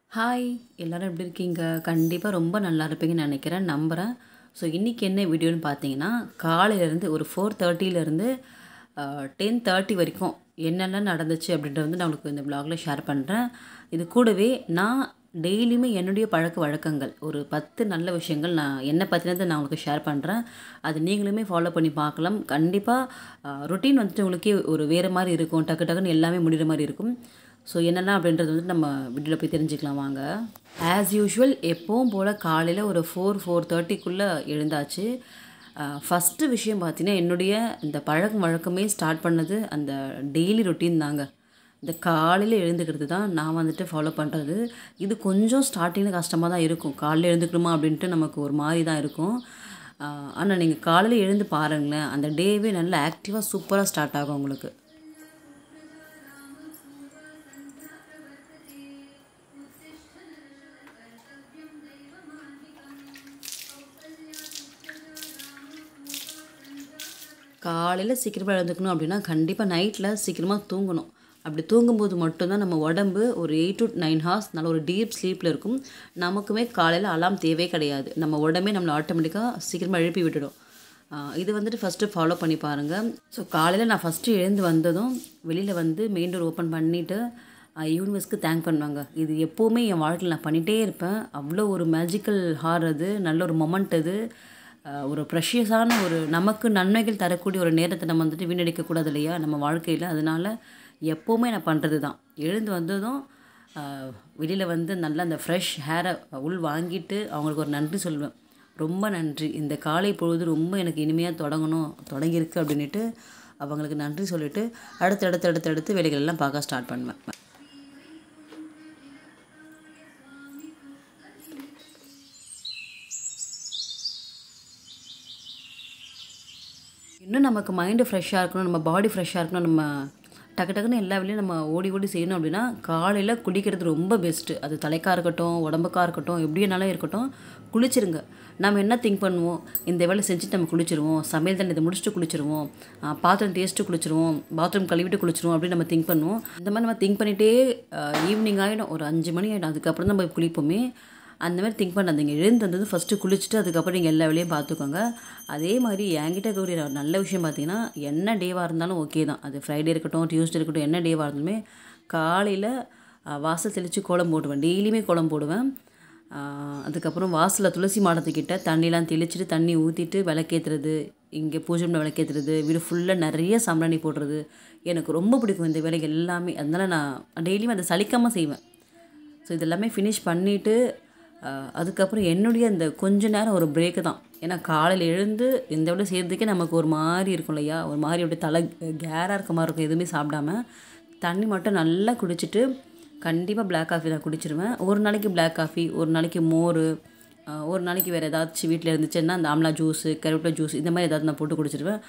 hi எல்லாரும் எப்படி இருக்கீங்க கண்டிப்பாக ரொம்ப நல்லா இருப்பீங்கன்னு நினைக்கிறேன் நம்புகிறேன் ஸோ இன்றைக்கி என்ன வீடியோன்னு பார்த்தீங்கன்னா காலையிலேருந்து ஒரு ஃபோர் தேர்ட்டியிலேருந்து டென் தேர்ட்டி வரைக்கும் என்னெல்லாம் நடந்துச்சு அப்படின்றத வந்து நான் உங்களுக்கு இந்த vlogல ஷேர் பண்ணுறேன் இது கூடவே நான் டெய்லியுமே என்னுடைய பழக்க வழக்கங்கள் ஒரு பத்து நல்ல விஷயங்கள் நான் என்னை பற்றினதை நான் உங்களுக்கு ஷேர் பண்ணுறேன் அது நீங்களுமே ஃபாலோ பண்ணி பார்க்கலாம் கண்டிப்பாக ரொட்டீன் வந்துட்டு உங்களுக்கே ஒரு வேறு மாதிரி இருக்கும் டக்கு டக்குன்னு எல்லாமே முடிகிற மாதிரி இருக்கும் ஸோ என்னெல்லாம் அப்படின்றது வந்து நம்ம வீடியோவில் போய் தெரிஞ்சுக்கலாம் வாங்க ஆஸ் யூஷுவல் எப்பவும் போல் காலையில் ஒரு ஃபோர் ஃபோர் தேர்ட்டிக்குள்ளே எழுந்தாச்சு ஃபஸ்ட்டு விஷயம் பார்த்தீங்கன்னா என்னுடைய இந்த பழக்கம் வழக்கமே ஸ்டார்ட் பண்ணது அந்த டெய்லி ரொட்டீன் தாங்க இந்த காலையில் எழுந்துக்கிறது தான் நான் வந்துட்டு ஃபாலோ பண்ணுறது இது கொஞ்சம் ஸ்டார்டிங்கில் கஷ்டமாக தான் இருக்கும் காலையில் எழுந்துக்கணுமா அப்படின்ட்டு நமக்கு ஒரு மாதிரி தான் இருக்கும் ஆனால் நீங்கள் காலையில் எழுந்து பாருங்களேன் அந்த டேவே நல்லா ஆக்டிவாக சூப்பராக ஸ்டார்ட் ஆகும் உங்களுக்கு காலையில் சீக்கிரமாக எழுந்துக்கணும் அப்படின்னா கண்டிப்பாக நைட்டில் சீக்கிரமாக தூங்கணும் அப்படி தூங்கும்போது மட்டும்தான் நம்ம உடம்பு ஒரு எயிட் டு நைன் ஹார்ஸ் நல்ல ஒரு டீப் ஸ்லீப்பில் இருக்கும் நமக்குமே காலையில் அலாம் தேவையே கிடையாது நம்ம உடம்பே நம்மளை ஆட்டோமேட்டிக்காக சீக்கிரமாக எழுப்பி விட்டுடும் ஆஹ் இது வந்துட்டு ஃபஸ்ட்டு ஃபாலோ பண்ணி பாருங்கள் ஸோ காலையில் நான் ஃபஸ்ட்டு எழுந்து வந்ததும் வெளியில் வந்து மெயின் டோர் ஓப்பன் பண்ணிவிட்டு யூனிவர்ஸ்க்கு தேங்க் பண்ணுவாங்க இது எப்போவுமே என் வாழ்க்கையில் நான் பண்ணிகிட்டே இருப்பேன் அவ்வளோ ஒரு மேஜிக்கல் ஹார் அது நல்ல ஒரு மொமெண்ட் அது ஆஹ் ஒரு ப்ரெஷியஸான ஒரு நமக்கு நன்மைகள் தரக்கூடிய ஒரு நேரத்தை நம்ம வந்துட்டு வீணடிக்கக்கூடாது இல்லையா நம்ம வாழ்க்கையில் அதனால் எப்போவுமே நான் பண்ணுறது தான் எழுந்து வந்ததும் வெளியில் வந்து நல்லா அந்த ஃப்ரெஷ் ஹேரை உள் வாங்கிட்டு அவங்களுக்கு ஒரு நன்றி சொல்லுவேன் ரொம்ப நன்றி இந்த காலை பொழுது ரொம்ப எனக்கு இனிமையாக தொடங்கணும் தொடங்கியிருக்கு அப்படின்ட்டு அவங்களுக்கு நன்றி சொல்லிவிட்டு அடுத்து அடுத்து அடுத்து அடுத்து வேலைகள் எல்லாம் பார்க்க ஸ்டார்ட் பண்ணுவேன் இன்னும் நமக்கு மைண்டு ஃப்ரெஷ்ஷாக இருக்கணும் நம்ம பாடி ஃப்ரெஷ்ஷாக இருக்கணும் நம்ம டக்கு டக்குன்னு எல்லா வேலையும் நம்ம ஓடி ஓடி செய்யணும் அப்படின்னா காலையில் குளிக்கிறது ரொம்ப பெஸ்ட்டு அது தலைக்காக இருக்கட்டும் உடம்புக்காக இருக்கட்டும் எப்படினாலும் இருக்கட்டும் குளிச்சிருங்க நம்ம என்ன திங்க் பண்ணுவோம் இந்த வேலை செஞ்சுட்டு நம்ம குளிச்சிருவோம் சமையல் தண்ணி இதை முடிச்சுட்டு குளிச்சிருவோம் ஆ, பாத்திரம் தேய்ச்சிட்டு குளிச்சிருவோம் பாத்ரூம் கழுவிட்டு குளிச்சிருவோம் அப்படின்னு நம்ம திங்க் பண்ணுவோம் இந்த மாதிரி நம்ம திங்க் பண்ணிகிட்டே ஈவினிங் ஆகிடும் ஒரு அஞ்சு மணி ஆகிடும் அதுக்கப்புறம் தான் போய் குளிப்போமே அந்த மாதிரி திங்க் பண்ணாதீங்க எழுந்து வந்தது ஃபஸ்ட்டு குளிச்சுட்டு அதுக்கப்புறம் நீங்கள் எல்லா வேலையும் பார்த்துக்கோங்க அதே மாதிரி என்கிட்ட கூடிய ஒரு நல்ல விஷயம் பார்த்தீங்கன்னா என்ன டேவாக இருந்தாலும் ஓகே தான் அது ஃப்ரைடே இருக்கட்டும் டியூஸ்டே இருக்கட்டும் என்ன டேவாக இருந்தாலுமே காலையில் அஹ், வாசல் தெளித்து கோலம் போடுவேன் டெய்லியுமே கோலம் போடுவேன் அஹ், அதுக்கப்புறம் வாசலில் துளசி மாடத்துக்கிட்ட தண்ணிலாம் தெளிச்சிட்டு தண்ணி ஊற்றிட்டு விளக்கேற்றுறது இங்கே பூஜை பண்ண விளக்கேற்றுறது வீடு ஃபுல்லாக நிறைய சாம்பிராணி போடுறது எனக்கு ரொம்ப பிடிக்கும் இந்த வேலைகள் எல்லாமே அதனால் நான் டெய்லியும் அதை சலிக்காமல் செய்வேன் ஸோ இதெல்லாமே ஃபினிஷ் பண்ணிவிட்டு அதுக்கப்புறம் என்னுடைய அந்த கொஞ்ச நேரம் ஒரு பிரேக்கு தான் ஏன்னா காலையில் எழுந்து இந்த விட செய்கிறதுக்கே நமக்கு ஒரு மாதிரி இருக்கும் இல்லையா ஒரு மாதிரி அப்படியே தலை கேராக இருக்க மாதிரி இருக்கும் எதுவுமே சாப்பிடாம தண்ணி மட்டும் நல்லா குடிச்சிட்டு கண்டிப்பாக பிளாக் காஃபி நான் குடிச்சிருவேன் ஒரு நாளைக்கு பிளாக் காஃபி ஒரு நாளைக்கு மோர் ஆஹ் ஒரு நாளைக்கு வேறு ஏதாச்சும் வீட்டில் இருந்துச்சுன்னா அந்த ஆம்லா ஜூஸு கருவேப்பிலை ஜூஸ் இந்த மாதிரி ஏதாவது நான் போட்டு குடிச்சிருவேன்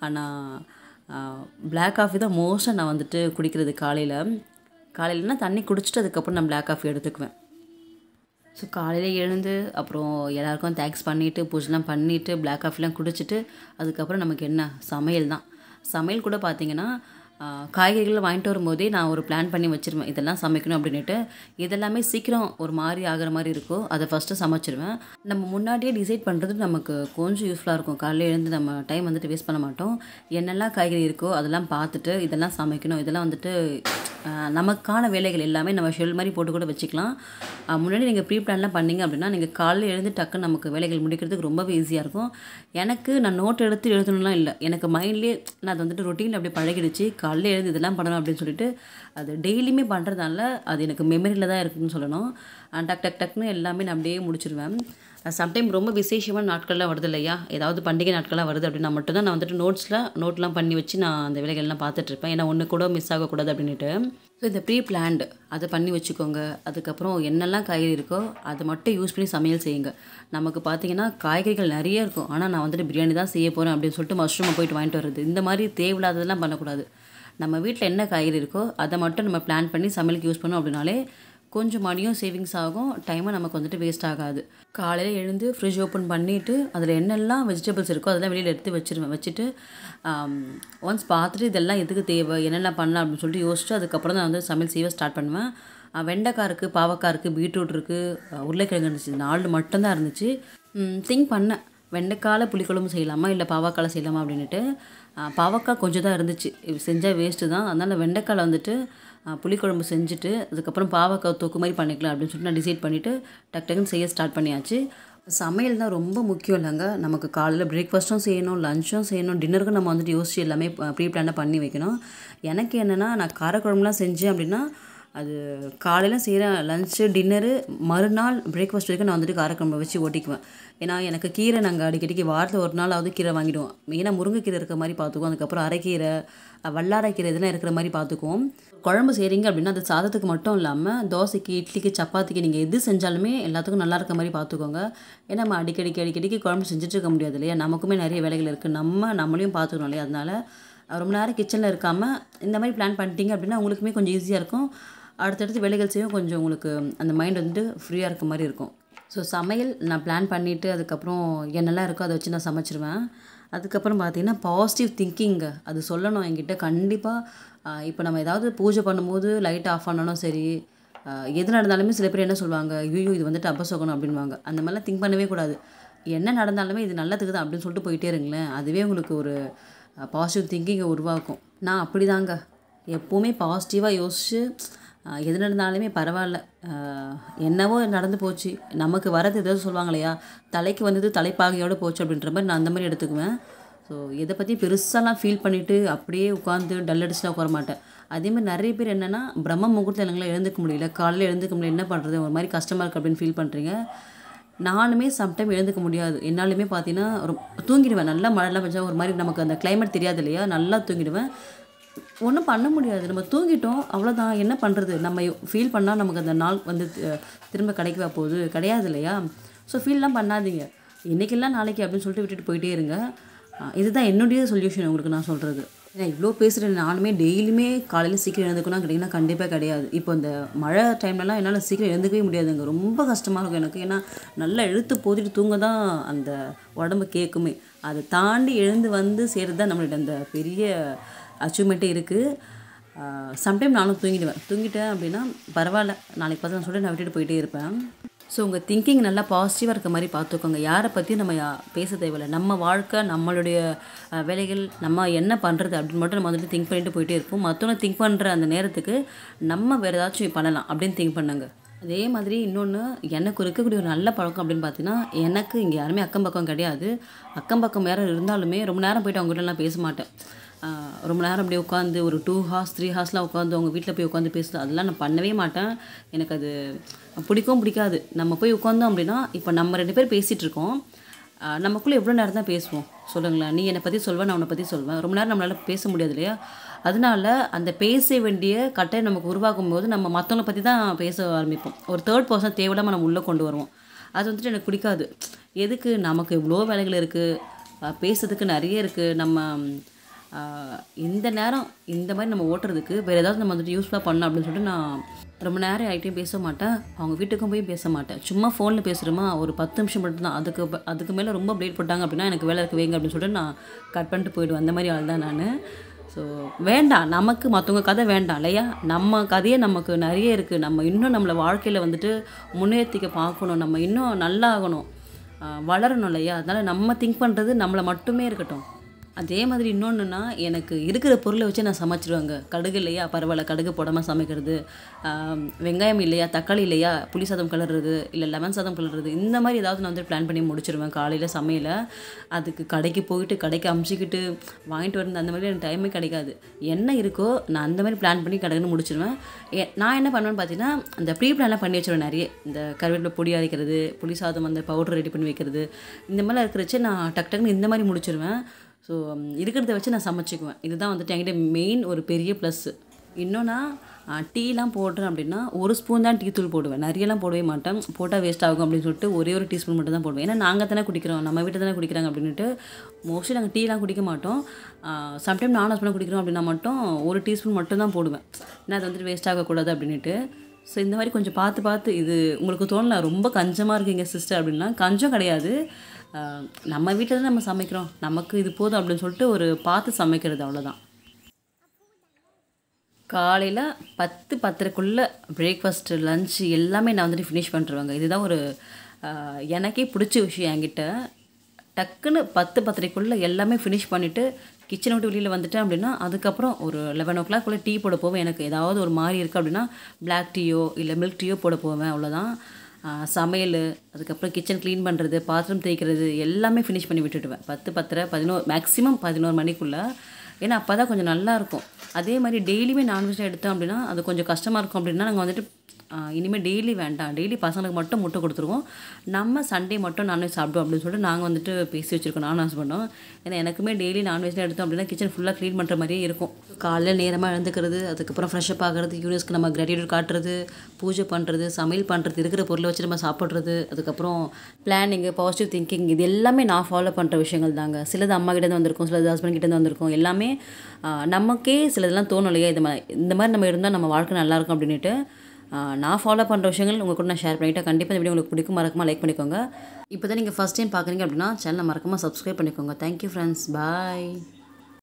ஆனால் பிளாக் காஃபி தான் மோஸ்ட்டாக நான் வந்துட்டு குடிக்கிறது காலையில் காலையிலனா தண்ணி குடிச்சிட்டு அதுக்கப்புறம் நான் பிளாக் காஃபி எடுத்துக்குவேன் ஸோ காலையில் எழுந்து அப்புறம் எல்லாருக்கும் தேங்க்ஸ் பண்ணிவிட்டு பூஜைலாம் பண்ணிவிட்டு பிளாக் காஃபிலாம் குடிச்சிட்டு அதுக்கப்புறம் நமக்கு என்ன சமையல் தான் சமையல் கூட பார்த்தீங்கன்னா ஆஹ், காய்கறிகள் வாங்கிட்டு வரும்போதே நான் ஒரு பிளான் பண்ணி வச்சுருவேன் இதெல்லாம் சமைக்கணும் அப்படின்ட்டு இதெல்லாமே சீக்கிரம் ஒரு மாதிரி ஆகிற மாதிரி இருக்கோ அதை ஃபஸ்ட்டு சமைச்சிருவேன் நம்ம முன்னாடியே டிசைட் பண்ணுறது நமக்கு கொஞ்சம் யூஸ்ஃபுல்லாக இருக்கும் காலையில் எழுந்து நம்ம டைம் வந்துட்டு வேஸ்ட் பண்ண மாட்டோம் என்னெல்லாம் காய்கறி இருக்கோ அதெல்லாம் பார்த்துட்டு இதெல்லாம் சமைக்கணும் இதெல்லாம் வந்துட்டு ஆஹ், நமக்கான வேலைகள் எல்லாமே நம்ம ஷெல் மாதிரி போட்டு கூட வச்சுக்கலாம் ஆஹ், முன்னாடி நீங்கள் ப்ரீ பிளான்லாம் பண்ணீங்க அப்படின்னா நீங்கள் காலையில் எழுந்து டக்குன்னு நமக்கு வேலைகள் முடிக்கிறதுக்கு ரொம்பவே ஈஸியாக இருக்கும் எனக்கு நான் நோட் எடுத்து எழுதணும்லாம் இல்லை எனக்கு மைண்ட்லேயே நான் அது வந்துட்டு ரொட்டீனில் அப்படியே பழகிடுச்சு காலையில் எழுந்து இதெல்லாம் பண்ணணும் அப்படின்னு சொல்லிட்டு அது டெய்லியுமே பண்ணுறதால அது எனக்கு மெமரியில் தான் இருக்குன்னு சொல்லணும் ஆஹ், டக் டக் டக்னு எல்லாமே நான் அப்படியே முடிச்சிருவேன் சம்டைம் ரொம்ப விசேஷமான நாட்கள்லாம் வருது இல்லையா ஏதாவது பண்டிகை நாட்கள்லாம் வருது அப்படின்னா மட்டும்தான் நான் வந்துட்டு நோட்ஸில் நோட்லாம் பண்ணி வச்சு நான் அந்த வேலைகள்லாம் பார்த்துட்டு இருப்பேன் ஏன்னா ஒன்று கூட மிஸ் ஆகக்கூடாது அப்படின்ட்டு ஸோ இந்த ப்ரீ பிளான்டு அதை பண்ணி வச்சுக்கோங்க அதுக்கப்புறம் என்னெல்லாம் காய்கறி இருக்கோ அதை மட்டும் யூஸ் பண்ணி சமையல் செய்யுங்க நமக்கு பார்த்தீங்கன்னா காய்கறிகள் நிறைய இருக்கும் ஆனால் நான் வந்துட்டு பிரியாணி தான் செய்ய போகிறேன் அப்படின்னு சொல்லிட்டு மஷ்ரூமை போயிட்டு வாங்கிட்டு வர்றது இந்த மாதிரி தேவையில்லாததெல்லாம் பண்ணக்கூடாது நம்ம வீட்டில் என்ன காய்கறி இருக்கோ அதை மட்டும் நம்ம பிளான் பண்ணி சமையலுக்கு யூஸ் பண்ணோம் அப்படின்னாலே கொஞ்சம் மணியும் சேவிங்ஸ் ஆகும் டைமும் நமக்கு வந்துட்டு வேஸ்ட் ஆகாது காலையில் எழுந்து ஃப்ரிட்ஜ் ஓப்பன் பண்ணிவிட்டு அதில் என்னெல்லாம் வெஜிடபிள்ஸ் இருக்கோ அதெல்லாம் வெளியில் எடுத்து வச்சிருவேன் வச்சுட்டு ஒன்ஸ் பார்த்துட்டு இதெல்லாம் எதுக்கு தேவை என்னென்ன பண்ணலாம் அப்படின்னு சொல்லிட்டு யோசிச்சு அதுக்கப்புறம் தான் வந்து சமையல் செய்ய ஸ்டார்ட் பண்ணுவேன் அஹ் வெண்டைக்காய் இருக்குது பாவக்காய் இருக்குது பீட்ரூட் இருக்குது உருளைக்கிழங்கு இருந்துச்சு இது நாலு மட்டும்தான் இருந்துச்சு திங்க் பண்ணேன் வெண்டைக்காயில் புளிக்குழம்பு செய்யலாமா இல்லை பாவக்காயில் செய்யலாமா அப்படின்ட்டு அஹ் பாவக்காய் கொஞ்சம் தான் இருந்துச்சு இது செஞ்சால் வேஸ்ட்டு தான் அதனால் வெண்டைக்காயில் வந்துட்டு அஹ் புளிக்குழம்பு செஞ்சுட்டு அதுக்கப்புறம் பாவக்காய் தொக்கு மாதிரி பண்ணிக்கலாம் அப்படின்னு சொல்லிட்டு நான் டிசைட் பண்ணிவிட்டு டக் டக்குன்னு செய்ய ஸ்டார்ட் பண்ணியாச்சு சமையல் தான் ரொம்ப முக்கியம் இல்லைங்க நமக்கு காலையில் பிரேக்ஃபாஸ்ட்டும் செய்யணும் லஞ்சும் செய்யணும் டின்னருக்கும் நம்ம வந்துட்டு யோசிச்சு எல்லாமே ப்ரீ பிளானாக பண்ணி வைக்கணும் எனக்கு என்னென்னா நான் காரக்குழம்புலாம் செஞ்சேன் அப்படின்னா அது காலையில் செய்கிற லஞ்சு டின்னரு மறுநாள் பிரேக்ஃபாஸ்ட் வரைக்கும் நான் வந்துட்டு காரக்குழம்பு வச்சு ஓட்டிக்குவேன் ஏன்னா எனக்கு கீரை நாங்கள் அடிக்கடிக்கு வாரத்தில் ஒரு நாளாவது கீரை வாங்கிடுவோம் மெயினாக முருங்கைக்கீரை இருக்கிற மாதிரி பார்த்துக்குவோம் அதுக்கப்புறம் அரைக்கீரை அஹ் வல்லாரைக்கீரை இதெல்லாம் இருக்கிற மாதிரி பார்த்துக்குவோம் குழம்பு செய்கிறீங்க அப்படின்னா அது சாதத்துக்கு மட்டும் இல்லாமல் தோசைக்கு இட்லிக்கு சப்பாத்திக்கு நீங்கள் எது செஞ்சாலுமே எல்லாத்துக்கும் நல்லா இருக்க மாதிரி பார்த்துக்கோங்க ஏன்னா நம்ம அடிக்கடிக்கு அடிக்கடிக்கு குழம்பு செஞ்சுட்டு இருக்க முடியாது இல்லையா நமக்குமே நிறைய வேலைகள் இருக்குது நம்ம நம்மளையும் பார்த்துக்கணும் இல்லையா அதனால ரொம்ப நேரம் கிச்சனில் இருக்காமல் இந்த மாதிரி பிளான் பண்ணிட்டீங்க அப்படின்னா உங்களுக்குமே கொஞ்சம் ஈஸியாக இருக்கும் அடுத்தடுத்து வேலைகள் செய்யும் கொஞ்சம் உங்களுக்கு அந்த மைண்ட் வந்துட்டு ஃப்ரீயாக இருக்க மாதிரி இருக்கும் ஸோ சமையல் நான் பிளான் பண்ணிவிட்டு அதுக்கப்புறம் என்னெல்லாம் இருக்கோ அதை வச்சு நான் சமைச்சிருவேன் அதுக்கப்புறம் பார்த்தீங்கன்னா பாசிட்டிவ் திங்கிங்க அது சொல்லணும் என்கிட்ட கண்டிப்பாக இப்போ நம்ம ஏதாவது பூஜை பண்ணும்போது லைட் ஆஃப் பண்ணணும் சரி ஆஹ் எது நடந்தாலுமே சில பேர் என்ன சொல்லுவாங்க ஐயோ இது வந்துட்டு அபசகுனம் அப்படின்வாங்க அந்த மாதிரிலாம் திங்க் பண்ணவே கூடாது என்ன நடந்தாலுமே இது நல்லதுக்கு தான் அப்படின்னு சொல்லிட்டு போயிட்டே இருங்களேன் அதுவே உங்களுக்கு ஒரு பாசிட்டிவ் திங்கிங்கை உருவாக்கும் நான் அப்படி தாங்க எப்போவுமே பாசிட்டிவாக யோசிச்சு ஆஹ் எது நடந்தாலுமே பரவாயில்ல ஆஹ் என்னவோ நடந்து போச்சு நமக்கு வரது ஏதாவது சொல்லுவாங்க இல்லையா தலைக்கு வந்தது தலைப்பாகையோடு போச்சு அப்படின்ற மாதிரி நான் அந்த மாதிரி எடுத்துக்குவேன் ஸோ இதை பற்றி பெருசாலாம் ஃபீல் பண்ணிவிட்டு அப்படியே உட்காந்து டல் அடிச்சுலாம் உட்கார மாட்டேன் அதே மாதிரி நிறைய பேர் என்னென்னா பிரம்ம முகூர்த்தம் இல்லைங்களா எழுந்துக்க முடியல காலையில் எழுந்துக்க முடியல என்ன பண்ணுறது ஒரு மாதிரி கஷ்டமாக இருக்குது அப்படின்னு ஃபீல் பண்ணுறீங்க நானுமே சம்டைம் எழுந்துக்க முடியாது என்னாலுமே பார்த்தீங்கன்னா ரொம்ப தூங்கிடுவேன் நல்லா மழைலாம் பெஞ்சா ஒரு மாதிரி நமக்கு அந்த climate தெரியாது இல்லையா நல்லா தூங்கிடுவேன் ஒன்றும் பண்ண முடியாது நம்ம தூங்கிட்டோம் அவ்வளோதான் என்ன பண்ணுறது நம்ம ஃபீல் பண்ணால் நமக்கு அந்த நாள் வந்து தி- திரும்ப கிடைக்கவா போகுது கிடையாது இல்லையா ஸோ ஃபீல்லாம் பண்ணாதீங்க இன்றைக்கெல்லாம் நாளைக்கு அப்படின்னு சொல்லிட்டு விட்டுட்டு போயிட்டே இருங்க ஆஹ் இதுதான் என்னுடைய சொல்யூஷன் உங்களுக்கு நான் சொல்கிறது ஏன்னா இவ்வளோ பேசுகிறேன் நானுமே டெய்லியுமே காலையில் சீக்கிரம் எழுந்துக்கணும் கேட்டிங்கன்னா கண்டிப்பாக கிடையாது இப்போ இந்த மழை டைம்லலாம் என்னால் சீக்கிரம் எழுந்துக்கவே முடியாதுங்க ரொம்ப கஷ்டமாக இருக்கும் எனக்கு ஏன்னா நல்லா இழுத்து போத்திட்டு தூங்க தான் அந்த உடம்பு கேட்குமே அதை தாண்டி எழுந்து வந்து செய்கிறது தான் நம்மளோட அந்த பெரிய அச்சீவ்மெண்ட்டே இருக்குது சம்டைம் நானும் தூங்கிடுவேன் தூங்கிட்டேன் அப்படின்னா பரவாயில்ல நாளைக்கு பார்த்து நான் சொல்லிட்டு நான் விட்டுட்டு போயிட்டே இருப்பேன் ஸோ உங்கள் திங்கிங் நல்லா பாசிட்டிவாக இருக்க மாதிரி பார்த்துக்கோங்க யாரை பற்றியும் நம்ம யா- பேச தேவையில்லை நம்ம வாழ்க்கை நம்மளுடைய அஹ், வேலைகள் நம்ம என்ன பண்ணுறது அப்படின்னு மட்டும் நம்ம வந்துட்டு திங்க் பண்ணிட்டு போயிட்டே இருப்போம் மற்றவங்க திங்க் பண்ணுற அந்த நேரத்துக்கு நம்ம வேறு ஏதாச்சும் பண்ணலாம் அப்படின்னு திங்க் பண்ணுங்க அதே மாதிரி இன்னொன்று எனக்கு இருக்கக்கூடிய ஒரு நல்ல பழக்கம் அப்படின்னு பார்த்தீங்கன்னா எனக்கு இங்கே யாருமே அக்கம் பக்கம் கிடையாது அக்கம் பக்கம் யாரும் இருந்தாலுமே ரொம்ப நேரம் போயிட்டு அவங்ககிட்டலாம் பேச மாட்டேன் ஆஹ் ரொம்ப நேரம் அப்படியே உட்காந்து ஒரு டூ ஹார்ஸ் த்ரீ ஹார்ஸ்லாம் உட்காந்து அவங்க வீட்டில் போய் உட்காந்து பேசுறது அதெல்லாம் நான் பண்ணவே மாட்டேன் எனக்கு அது பிடிக்கவும் பிடிக்காது நம்ம போய் உட்காந்தோம் அப்படின்னா இப்போ நம்ம ரெண்டு பேர் பேசிகிட்டு இருக்கோம் ஆஹ் நமக்குள்ளே எவ்வளோ நேரம் தான் பேசுவோம் சொல்லுங்களேன் நீ என்னை பற்றி சொல்வேன் நான் உன்னை பற்றி சொல்வேன் ரொம்ப நேரம் நம்மளால் பேச முடியாது இல்லையா அதனால அந்த பேச வேண்டிய கட்டாயம் நமக்கு உருவாக்கும் போது நம்ம மற்றவங்கள பற்றி தான் பேச ஆரம்பிப்போம் ஒரு தேர்ட் பர்சன் தேவையில்லாமல் நம்ம உள்ளே கொண்டு வருவோம் அது வந்துட்டு எனக்கு பிடிக்காது எதுக்கு நமக்கு இவ்வளோ வேலைகள் இருக்குது பேசுறதுக்கு நிறைய இருக்குது நம்ம ஆஹ் இந்த நேரம் இந்த மாதிரி நம்ம ஓட்டுறதுக்கு வேறு ஏதாவது நம்ம வந்துட்டு யூஸ்ஃபுல்லாக பண்ணலாம் அப்படின்னு சொல்லிட்டு நான் ரொம்ப நேரம் யார்கிட்டையும் பேச மாட்டேன் அவங்க வீட்டுக்கும் போய் பேச மாட்டேன் சும்மா ஃபோனில் பேசுகிறோமா ஒரு பத்து நிமிஷம் மட்டும்தான் அதுக்கு ப- அதுக்கு மேலே ரொம்ப ப்ளேட் போட்டாங்க அப்படின்னா எனக்கு வேலை இருக்கு வைங்க அப்படின்னு சொல்லிட்டு நான் கட் பண்ணிட்டு போயிடுவேன் அந்த மாதிரி ஆள் தான் நான் ஸோ வேண்டாம் நமக்கு மற்றவங்க கதை வேண்டாம் இல்லையா நம்ம கதையே நமக்கு நிறைய இருக்குது நம்ம இன்னும் நம்மளை வாழ்க்கையில் வந்துட்டு முன்னேற்றிக்க பார்க்கணும் நம்ம இன்னும் நல்லா ஆகணும் ஆஹ் வளரணும் இல்லையா அதனால் நம்ம திங்க் பண்ணுறது நம்மளை மட்டுமே இருக்கட்டும் அதே மாதிரி இன்னொன்றுனா எனக்கு இருக்கிற பொருளை வச்சு நான் சமைச்சிருவேங்க கடுகு இல்லையா பரவாயில்ல கடுகு போடாமல் சமைக்கிறது ஆம், வெங்காயம் இல்லையா தக்காளி இல்லையா புளி சாதம் கலர்றது இல்லை லெமன் சாதம் கலர்றது இந்த மாதிரி ஏதாவது நான் வந்து பிளான் பண்ணி முடிச்சிருவேன் காலையில் சமையலை அதுக்கு கடைக்கு போயிட்டு கடைக்கு அமுச்சிக்கிட்டு வாங்கிட்டு வரது அந்த மாதிரி எனக்கு டைமே கிடைக்காது என்ன இருக்கோ நான் அந்த மாதிரி பிளான் பண்ணி கடைக்குன்னு முடிச்சிருவேன் ஏ- நான் என்ன பண்ணுவேன்னு பார்த்தீங்கன்னா அந்த ப்ரீ பிளான்லாம் பண்ணி வச்சிருவேன் நிறைய இந்த கருவேப்பிலை பொடி அரைக்கிறது புளி சாதம் அந்த பவுடர் ரெடி பண்ணி வைக்கிறது இந்த மாதிரிலாம் இருக்கிறச்சு நான் டக் டக்குன்னு இந்த மாதிரி முடிச்சிருவேன் ஸோ இருக்கிறத வச்சு நான் சமைச்சிக்குவேன் இதுதான் வந்துட்டு என்கிட்ட மெயின் ஒரு பெரிய ப்ளஸ்ஸு இன்னொன்னா டீலாம் போடுறேன் அப்படின்னா ஒரு ஸ்பூன் தான் டீ தூள் போடுவேன் நிறையலாம் போடவே மாட்டேன் போட்டால் வேஸ்ட் ஆகும் அப்படின்னு சொல்லிட்டு ஒரே ஒரு டீஸ்பூன் மட்டும் தான் போடுவேன் ஏன்னா நாங்கள் தானே குடிக்கிறோம் நம்ம வீட்டில் தானே குடிக்கிறாங்க அப்படின்ட்டு மோஸ்ட்லி நாங்கள் டீலாம் குடிக்க மாட்டோம் சம்டைம் நான் ஹஸ்பண்ட் குடிக்கிறோம் அப்படின்னா மட்டும் ஒரு டீஸ்பூன் மட்டும் தான் போடுவேன் ஏன்னா அது வந்துட்டு வேஸ்ட் ஆகக்கூடாது அப்படின்ட்டு ஸோ இந்த மாதிரி கொஞ்சம் பார்த்து பார்த்து இது உங்களுக்கு தோணல ரொம்ப கஞ்சமாக இருக்கீங்க சிஸ்டர் அப்படின்னா கஞ்சம் கிடையாது ஆஹ் நம்ம வீட்டில் தான் நம்ம சமைக்கிறோம் நமக்கு இது போதும் அப்படின்னு சொல்லிட்டு ஒரு பார்த்து சமைக்கிறது அவ்வளோதான் காலையில் பத்து பத்தரைக்குள்ளே பிரேக்ஃபாஸ்ட்டு லஞ்சு எல்லாமே நான் வந்துட்டு ஃபினிஷ் பண்ணிருவேங்க இதுதான் ஒரு ஆஹ், எனக்கே பிடிச்ச விஷயம் என்கிட்ட டக்குன்னு பத்து பத்தரைக்குள்ளே எல்லாமே ஃபினிஷ் பண்ணிவிட்டு கிச்சனை விட்டு வெளியில் வந்துட்டேன் அப்படின்னா அதுக்கப்புறம் ஒரு லெவன் ஓ கிளாக்குள்ளே டீ போட போவேன் எனக்கு ஏதாவது ஒரு மாதிரி இருக்குது அப்படின்னா பிளாக் டீயோ இல்லை மில்க் டீயோ போட போவேன் அவ்வளோதான் ஆஹ், சமையல் அதுக்கப்புறம் கிச்சன் க்ளீன் பண்ணுறது பாத்திரம் தேய்க்கிறது எல்லாமே ஃபினிஷ் பண்ணி விட்டுடுவேன் பத்து பத்தரை பதினோரு மேக்ஸிமம் பதினோரு மணிக்குள்ளே ஏன்னா அப்போ தான் கொஞ்சம் நல்லா இருக்கும் அதே மாதிரி டெய்லியுமே நான்வெஜ் எடுத்தோம் அப்படின்னா அது கொஞ்சம் கஷ்டமாக இருக்கும் அப்படின்னா நாங்கள் வந்துட்டு ஆஹ், இனிமேல் டெய்லி வேண்டாம் டெய்லி பசங்களுக்கு மட்டும் முட்டை கொடுத்துருவோம் நம்ம சண்டே மட்டும் நான்வெஜ் சாப்பிடுவோம் அப்படின்னு சொல்லிட்டு நாங்கள் வந்துட்டு பேசி வச்சுருக்கோம் நானும் ஹஸ்பண்டும் ஏன்னா எனக்குமே டெய்லி நான்வெஜ்லாம் எடுத்தோம் அப்படின்னா கிச்சன் ஃபுல்லாக க்ளீன் பண்ணுற மாதிரியே இருக்கும் காலையில் நேரமாக எழுந்துக்கிறது அதுக்கப்புறம் ஃப்ரெஷ்அப் ஆகிறது யூனிவர்ஸ்க்கு நம்ம கிராட்டிடியூட் காட்டுறது பூஜை பண்ணுறது சமையல் பண்ணுறது இருக்கிற பொருளை வச்சு நம்ம சாப்பிட்றது அதுக்கப்புறம் பிளானிங்கு பாசிட்டிவ் திங்கிங் இது எல்லாமே நான் ஃபாலோ பண்ணுற விஷயங்கள் தாங்க சிலது அம்மா கிட்டேருந்து வந்திருக்கும் சிலது ஹஸ்பண்ட் கிட்டேருந்து வந்திருக்கும் எல்லாமே ஆஹ், நமக்கே சிலதெல்லாம் தோணும் இல்லையா இது மாதிரி இந்த மாதிரி நம்ம இருந்தால் நம்ம வாழ்க்கை நல்லாயிருக்கும் அப்படின்ட்டு ஆஹ், நான் ஃபாலோ பண்ணுற விஷயங்கள் உங்கள் கூட நான் ஷேர் பண்ணிவிட்டேன் கண்டிப்பாக இந்த வீடியோ உங்களுக்கு பிடிக்கும் மறக்காம லைக் பண்ணிக்கோங்க இப்போ தான் நீங்கள் ஃபஸ்ட் டைம் பார்க்குறீங்க அப்படின்னா சேனலை மறக்காமல் சப்ஸ்கிரைப் பண்ணிக்கோங்க தேங்க்யூ ஃப்ரெண்ட்ஸ் பாய்